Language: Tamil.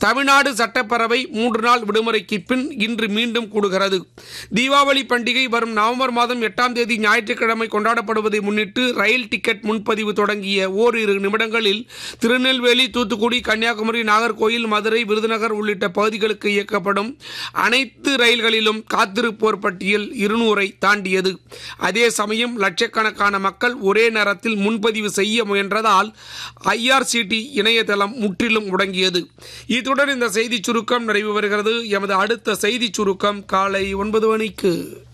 தமிழ்நாடு சட்டப்பேரவை மூன்று நாள் விடுமுறைக்கு பின் இன்று மீண்டும் கூடுகிறது தீபாவளி பண்டிகை வரும் நவம்பர் மாதம் எட்டாம் தேதி ஞாயிற்றுக்கிழமை கொண்டாடப்படுவதை முன்னிட்டு ரயில் டிக்கெட் முன்பதிவு தொடங்கிய ஓரிரு நிமிடங்களில் திருநெல்வேலி தூத்துக்குடி கன்னியாகுமரி நாகர்கோயில் மதுரை விருதுநகர் உள்ளிட்ட பகுதிகளுக்கு இயக்கப்படும் அனைத்து ரயில்களிலும் காத்திருப்போர் பட்டியல் இருநூறை தாண்டியது அதே சமயம் லட்சக்கணக்கான மக்கள் ஒரே நேரத்தில் முன்பதிவு செய்ய முயன்றதால் ஐஆர்சிடி இணையதளம் முற்றிலும் முடங்கியது இத்துடன் இந்த செய்தி சுருக்கம் நிறைவு பெறுகிறது எமது அடுத்த செய்தி சுருக்கம் காலை ஒன்பது மணிக்கு